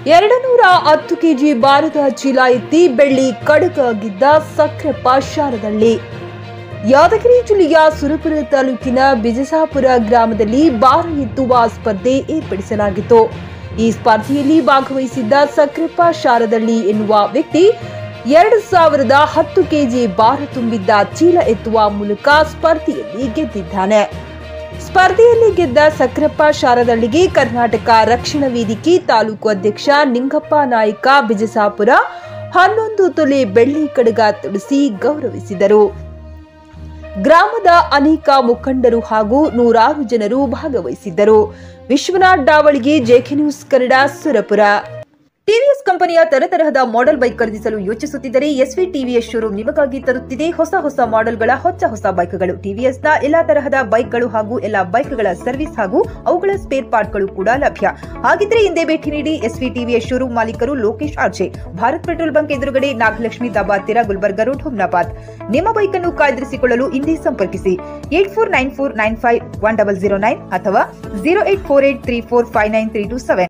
ಎರಡು ನೂರ ಹತ್ತು ಕೆಜಿ ಭಾರದ ಚೀಲ ಎತ್ತಿ ಬೆಳ್ಳಿ ಕಡಕಾಗಿದ್ದ ಸಕ್ರಪ್ಪ ಶಾರದಳ್ಳಿ ಯಾದಗಿರಿ ಜಿಲ್ಲೆಯ ಸುರಪುರ ತಾಲೂಕಿನ ಬಿಜಸಾಪುರ ಗ್ರಾಮದಲ್ಲಿ ಭಾರ ಎತ್ತುವ ಸ್ಪರ್ಧೆ ಏರ್ಪಡಿಸಲಾಗಿತ್ತು ಈ ಸ್ಪರ್ಧೆಯಲ್ಲಿ ಭಾಗವಹಿಸಿದ್ದ ಸಕ್ರಪ್ಪ ಶಾರದಳ್ಳಿ ಎನ್ನುವ ವ್ಯಕ್ತಿ ಎರಡು ಸಾವಿರದ ಹತ್ತು ಕೆಜಿ ಭಾರ ತುಂಬಿದ್ದ ಚೀಲ ಎತ್ತುವ ಮೂಲಕ ಸ್ಪರ್ಧೆಯಲ್ಲಿ ಗೆದ್ದಿದ್ದಾನೆ ಸ್ಪರ್ಧೆಯಲ್ಲಿ ಗೆದ್ದ ಸಕ್ರಪ್ಪ ಶಾರದಳ್ಳಿಗೆ ಕರ್ನಾಟಕ ರಕ್ಷಣಾ ವೇದಿಕೆ ತಾಲೂಕು ಅಧ್ಯಕ್ಷ ನಿಂಗಪ್ಪ ನಾಯಕ ಬಿಜಸಾಪುರ ಹನ್ನೊಂದು ತೊಲೆ ಬೆಳ್ಳಿ ಕಡಗ ತೊಡಿಸಿ ಗೌರವಿಸಿದರು ಗ್ರಾಮದ ಅನೇಕ ಮುಖಂಡರು ಹಾಗೂ ನೂರಾರು ಜನರು ಭಾಗವಹಿಸಿದ್ದರು ವಿಶ್ವನಾಥ್ ಡಾವಳಿಗೆ JK news Kannada Surapura TVS ಕಂಪನಿಯ ತರತರಹದ ಮಾಡೆಲ್ ಬೈಕ್ ಖರೀದಿಸಲು ಯೋಚಿಸುತ್ತಿದ್ದರೆ ಎಸ್ವಿ ಟಿವಿಎಸ್ ಶೋರೂಮ್ ನಿಮಗಾಗಿ ತರುತ್ತಿದೆ ಹೊಸ ಹೊಸ ಮಾಡೆಲ್ಗಳ ಹೊಸ ಹೊಸ ಬೈಕ್ಗಳು ಟಿವಿಎಸ್ನ ಎಲ್ಲಾ ತರಹದ ಬೈಕ್ಗಳು ಹಾಗೂ ಎಲ್ಲಾ ಬೈಕ್ಗಳ ಸರ್ವಿಸ್ ಹಾಗೂ ಅವುಗಳ ಸ್ಪೇರ್ ಪಾರ್ಟ್ಗಳು ಕೂಡ ಲಭ್ಯ ಹಾಗಿದ್ರೆ ಹಿಂದೆ ಭೇಟಿ ನೀಡಿ ಎಸ್ವಿ ಟಿವಿಎಸ್ ಶೋರೂಮ್ ಮಾಲೀಕರು Lokesh RJ Bharat petrol bunk ಎದುರುಗಡೆ ನಾಗಲಕ್ಷ್ಮಿ ದಾಬಾ ಹತ್ತಿರ ಗುಲ್ಬರ್ಗ ರೋಡ್ ಹುಮ್ನಾಬಾದ್ ನಿಮ್ಮ ಬೈಕ್ ಅನ್ನು ಕಾಯ್ದಿರಿಸಿಕೊಳ್ಳಲು ಹಿಂದೆ ಸಂಪರ್ಕಿಸಿ eight four nine four nine five one double zero nine ಅಥವಾ zero eight four eight three four five nine three two seven